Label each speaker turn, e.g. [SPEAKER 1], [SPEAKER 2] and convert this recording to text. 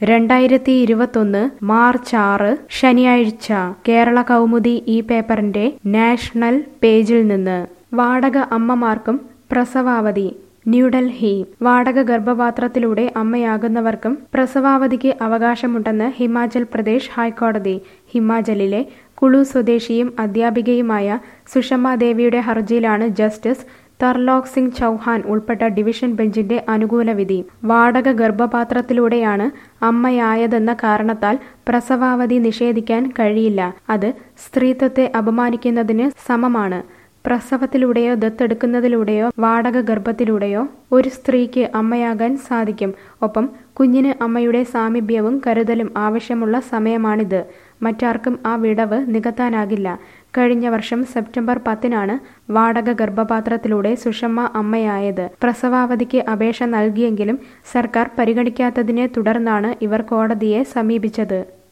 [SPEAKER 1] രണ്ടായിരത്തി ഇരുപത്തൊന്ന് മാർച്ച് ആറ് ശനിയാഴ്ച കേരള കൗമുദി ഈ പേപ്പറിന്റെ നാഷണൽ പേജിൽ നിന്ന് വാടക അമ്മമാർക്കും പ്രസവാവധി ന്യൂഡൽഹി വാടക ഗർഭപാത്രത്തിലൂടെ അമ്മയാകുന്നവർക്കും പ്രസവാവധിക്ക് അവകാശമുണ്ടെന്ന് ഹിമാചൽ പ്രദേശ് ഹൈക്കോടതി ഹിമാചലിലെ കുളു സ്വദേശിയും അധ്യാപികയുമായ സുഷമ ദേവിയുടെ ഹർജിയിലാണ് ജസ്റ്റിസ് തർലോക് സിംഗ് ചൗഹാൻ ഉൾപ്പെട്ട ഡിവിഷൻ ബെഞ്ചിന്റെ അനുകൂല വിധി വാടക ഗർഭപാത്രത്തിലൂടെയാണ് അമ്മയായതെന്ന കാരണത്താൽ പ്രസവാവധി നിഷേധിക്കാൻ കഴിയില്ല അത് സ്ത്രീത്വത്തെ അപമാനിക്കുന്നതിന് സമമാണ് പ്രസവത്തിലൂടെയോ ദത്തെടുക്കുന്നതിലൂടെയോ വാടക ഗർഭത്തിലൂടെയോ ഒരു സ്ത്രീക്ക് അമ്മയാകാൻ സാധിക്കും ഒപ്പം കുഞ്ഞിന് അമ്മയുടെ സാമീപ്യവും കരുതലും ആവശ്യമുള്ള സമയമാണിത് മറ്റാർക്കും ആ വിടവ് നികത്താനാകില്ല കഴിഞ്ഞ വർഷം സെപ്റ്റംബർ പത്തിനാണ് വാടക ഗർഭപാത്രത്തിലൂടെ സുഷമ്മ അമ്മയായത് പ്രസവാവധിക്ക് അപേക്ഷ നൽകിയെങ്കിലും സർക്കാർ പരിഗണിക്കാത്തതിനെ തുടർന്നാണ് ഇവർ കോടതിയെ സമീപിച്ചത്